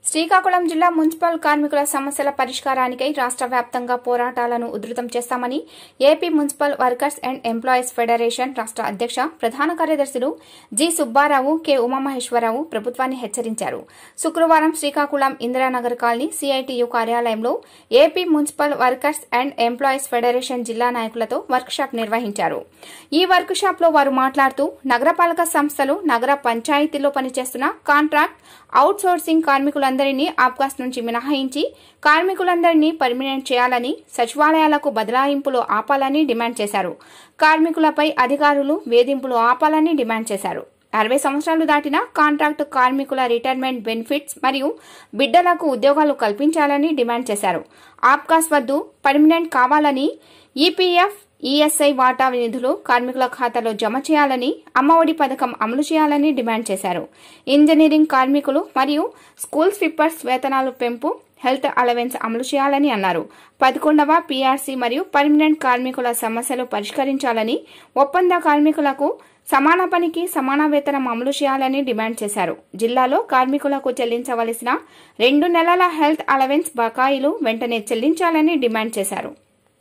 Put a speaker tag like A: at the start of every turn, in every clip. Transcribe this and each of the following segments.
A: శ్రీకాకుళం జిల్లా మున్సిపల్ కార్మికుల సమస్యల పరిష్కారానికై రాష్ట్ర వ్యాప్తంగా పోరాటాలను ఉధృతం చేస్తామని A P municipal workers and employees federation రాష్ట్ర అధ్యక్ష ప్రధాన కార్యదర్శులు జి సుబ్బారావు కె ఉమామహేశ్వరరావు ప్రభుత్వాన్ని హెచ్చరించారు శుక్రవారం శ్రీకాకుళం ఇందిరానగర్ కాలనీ సిఐటియు కార్యాలయంలో A P municipal workers and employees federation జిల్లా నాయకులతో వర్క్షాప్ నిర్వహించారు ఈ వర్క్షాప్ లో వారు మాట్లాడుతూ నగరపాలక సంస్థలు నగర పంచాయతీల్లో పనిచేస్తున్న కాంట్రాక్ట్ అవుట్ సోర్సింగ్ కార్మికులందరినీ ఆప్కాస్ నుంచి మినహాయించి కార్మికులందరినీ పర్మినెంట్ చేయాలని సచివాలయాలకు బదలాయింపులు ఆపాలని డిమాండ్ చేశారు కార్మికులపై అధికారులు వేధింపులు ఆపాలని డిమాండ్ చేశారు అరవై సంవత్సరాలు దాటిన కాంట్రాక్టు కార్మికుల రిటైర్మెంట్ బెనిఫిట్స్ మరియు బిడ్డలకు ఉద్యోగాలు కల్పించాలని డిమాండ్ చేశారు ఆప్కాస్ వద్దు పర్మినెంట్ కావాలని ఈపీఎఫ్ ఈఎస్ఐ వాటా నిధులు కార్మికుల ఖాతాలో జమ చేయాలని అమ్మఒడి పథకం అమలు చేయాలని డిమాండ్ చేశారు ఇంజనీరింగ్ కార్మికులు మరియు స్కూల్ స్వీపర్స్ వేతనాలు పెంపు హెల్త్ అలవెన్స్ అమలు చేయాలని అన్నారు పదకొండవ పీఆర్సీ మరియు పర్మనెంట్ కార్మికుల సమస్యలు పరిష్కరించాలని ఒప్పంద కార్మికులకు సమాన పనికి సమాన వేతనం అమలు చేయాలని డిమాండ్ చేశారు జిల్లాలో కార్మికులకు చెల్లించవలసిన రెండు నెలల హెల్త్ అలవెన్స్ బకాయిలు వెంటనే చెల్లించాలని డిమాండ్ చేశారు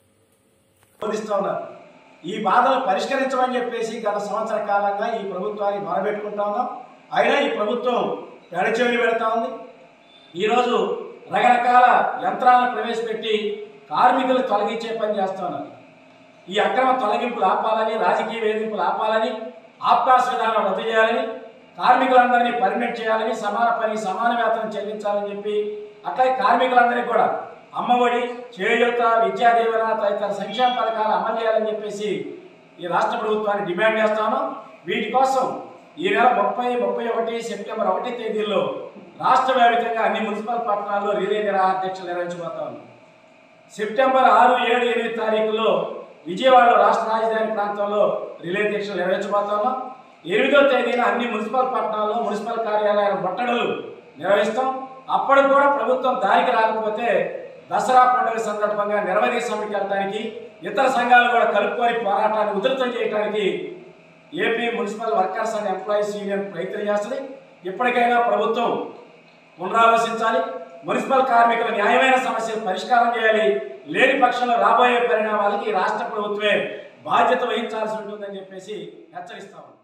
B: బోధిస్తూ ఉన్నారు ఈ బాధలు పరిష్కరించమని చెప్పేసి గత సంవత్సర కాలంగా ఈ ప్రభుత్వాన్ని మొరబెట్టుకుంటా ఉన్నాం అయినా ఈ ప్రభుత్వం పెడచెవిని పెడతా ఉంది ఈరోజు రకరకాల యంత్రాలను ప్రవేశపెట్టి కార్మికులు తొలగించే పని చేస్తూ ఉన్నారు ఈ అక్రమ తొలగింపులు ఆపాలని రాజకీయ వేధింపులు ఆపాలని ఆప్కాస్ విధానం రద్దు చేయాలని కార్మికులందరినీ పర్మినెంట్ చేయాలని సమాన పని సమాన వేతనం చెల్లించాలని చెప్పి అట్లాగే కార్మికులందరినీ కూడా అమ్మఒడి చేయూత విద్యా దీవెన తదితర సంక్షేమ పథకాలు అమలు చేయాలని చెప్పేసి ఈ రాష్ట్ర ప్రభుత్వాన్ని డిమాండ్ చేస్తాను వీటి కోసం ఈ నెల ముప్పై ముప్పై ఒకటి సెప్టెంబర్ ఒకటి తేదీల్లో రాష్ట్ర వ్యాప్తంగా అన్ని మున్సిపల్ పట్టణాల్లో రిలే నిరాధ్యక్షులు నిర్వహించబోతా ఉన్నాం సెప్టెంబర్ ఆరు ఏడు ఎనిమిది తారీఖుల్లో విజయవాడ రాష్ట్ర రాజధాని ప్రాంతంలో రిలే దీక్షలు నిర్వహించబోతున్నాం ఎనిమిదో తేదీన అన్ని మున్సిపల్ పట్టణాల్లో మున్సిపల్ కార్యాలయాల ముట్టడలు నిర్వహిస్తాం అప్పటికి కూడా ప్రభుత్వం దారికి రాకపోతే దసరా పండుగ సందర్భంగా నిరవధి సమ్మెకి వెళ్ళడానికి ఇతర సంఘాలు కూడా కలుపుకొని పోరాటాన్ని ఉధృతం చేయడానికి A P municipal workers and employees union ప్రయత్నం చేస్తుంది ఇప్పటికైనా ప్రభుత్వం పునరాలోచించాలి మున్సిపల్ కార్మికుల న్యాయమైన సమస్యలు పరిష్కారం చేయాలి లేని పక్షంలో రాబోయే పరిణామాలకి ఈ రాష్ట్ర ప్రభుత్వమే బాధ్యత వహించాల్సి ఉంటుందని చెప్పేసి హెచ్చరిస్తాము